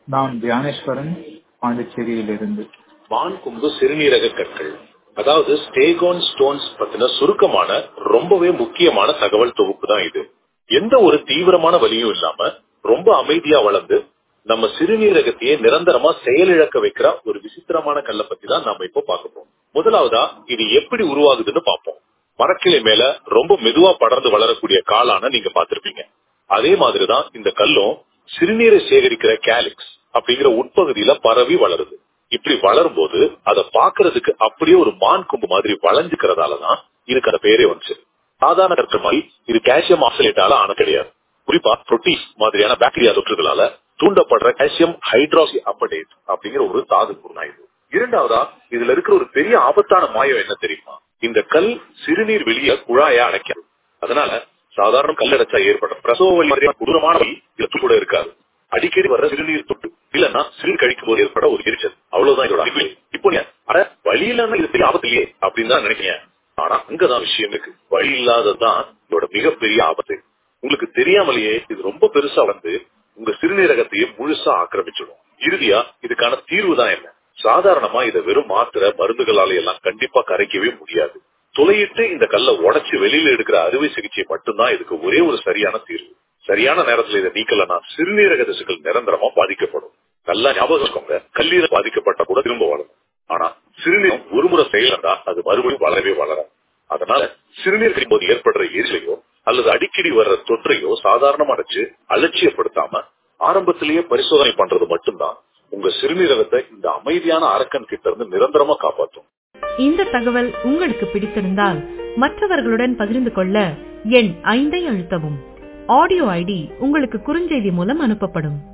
நான் தியானேஸ்வரன் பாண்டிச்சேரியிலிருந்து மான் கொம்பு சிறுநீரக கற்கள் அதாவது ஸ்டேகோன் ஸ்டோன்ஸ் பத்தின சுருக்கமான ரொம்பவே முக்கியமான தகவல் தொகுப்பு தான் இது எந்த ஒரு தீவிரமான வலியும் இல்லாம ரொம்ப அமைதியா வளர்ந்து நம்ம சிறுநீரகத்தையே நிரந்தரமா செயலிழக்க வைக்கிற ஒரு விசித்திரமான கல்லை பத்தி தான் நாம இப்போ பார்க்க போறோம் முதலாவதா இது எப்படி உருவாகுதுன்னு பார்ப்போம் மரக்கிளை மேல ரொம்ப மெதுவா படர்ந்து வளரக்கூடிய காளான நீங்க பார்த்திருப்பீங்க அதே மாதிரிதான் இந்த கல்லும் சிறுநீரை சேகரிக்கிற கேலிக்ஸ் அப்படிங்கிற உட்பகுதியில பரவி வளருது இப்படி வளரும் போது அதை பாக்குறதுக்கு அப்படியே ஒரு மான் கொம்பு மாதிரி வளைஞ்சுக்கிறதாலதான் இதுக்கு அந்த பேரே வந்துச்சு சாதாரண கற்கள் மாதிரி இது கால்சியம் ஆக்சலேட்டால ஆன கிடையாது குறிப்பா புரோட்டீஸ் மாதிரியான பாக்டீரியா தொற்றுகளால தூண்டப்படுற கால்சியம் ஹைட்ராக்சி அப்படேட் அப்படிங்கிற ஒரு தாது பொருள் இது இரண்டாவதா இதுல இருக்கிற ஒரு பெரிய ஆபத்தான மாயம் என்ன தெரியுமா இந்த கல் சிறுநீர் வெளிய குழாய அடைக்காது அதனால சாதாரண கல்லடைச்சா ஏற்படும் பிரசவ வலி மாதிரியான கொடூரமான வலி இதுல கூட இருக்காது அடிக்கடி வர்ற சிறுநீர் தொட்டு இல்லன்னா சிறு கழிக்கும் போது ஏற்பட ஒரு எரிச்சல் அவ்வளவுதான் இதோட அறிவு இப்போ நீ அட வழி இல்லாம இது பெரிய ஆபத்து இல்லையே அப்படின்னு தான் நினைக்கிறீங்க ஆனா அங்கதான் விஷயம் இருக்கு வழி இல்லாததுதான் இதோட மிகப்பெரிய ஆபத்து உங்களுக்கு தெரியாமலேயே இது ரொம்ப பெருசா வந்து உங்க சிறுநீரகத்தையே முழுசா ஆக்கிரமிச்சிடும் இறுதியா இதுக்கான தீர்வு தான் என்ன சாதாரணமா இதை வெறும் மாத்திரை மருந்துகளால எல்லாம் கண்டிப்பா கரைக்கவே முடியாது துளையிட்டு இந்த கல்லை உடைச்சு வெளியில எடுக்கிற அறுவை சிகிச்சை மட்டும்தான் இதுக்கு ஒரே ஒரு சரியான தீர்வு சரியான நேரத்துல இதை நீக்கலன்னா சிறுநீரக திசுக்கள் நிரந்தரமா பாதிக்கப்படும் நல்லா ஞாபகம் வச்சுக்கோங்க கல்லீரல் பாதிக்கப்பட்ட கூட திரும்ப வளரும் ஆனா சிறுநீரம் ஒரு முறை செயலண்டா அது மறுபடியும் வளரவே வளராது அதனால சிறுநீர் போது ஏற்படுற எரிச்சலையோ அல்லது அடிக்கடி வர்ற தொற்றையோ சாதாரணமா நினைச்சு அலட்சியப்படுத்தாம ஆரம்பத்திலேயே பரிசோதனை பண்றது மட்டும்தான் உங்க சிறுநீரகத்தை இந்த அமைதியான அரக்கன் கிட்ட இருந்து நிரந்தரமா காப்பாற்றும் இந்த தகவல் உங்களுக்கு பிடித்திருந்தால் மற்றவர்களுடன் பகிர்ந்து கொள்ள எண் ஐந்தை அழுத்தவும் ஆடியோ ஐடி உங்களுக்கு குறுஞ்செய்தி மூலம் அனுப்பப்படும்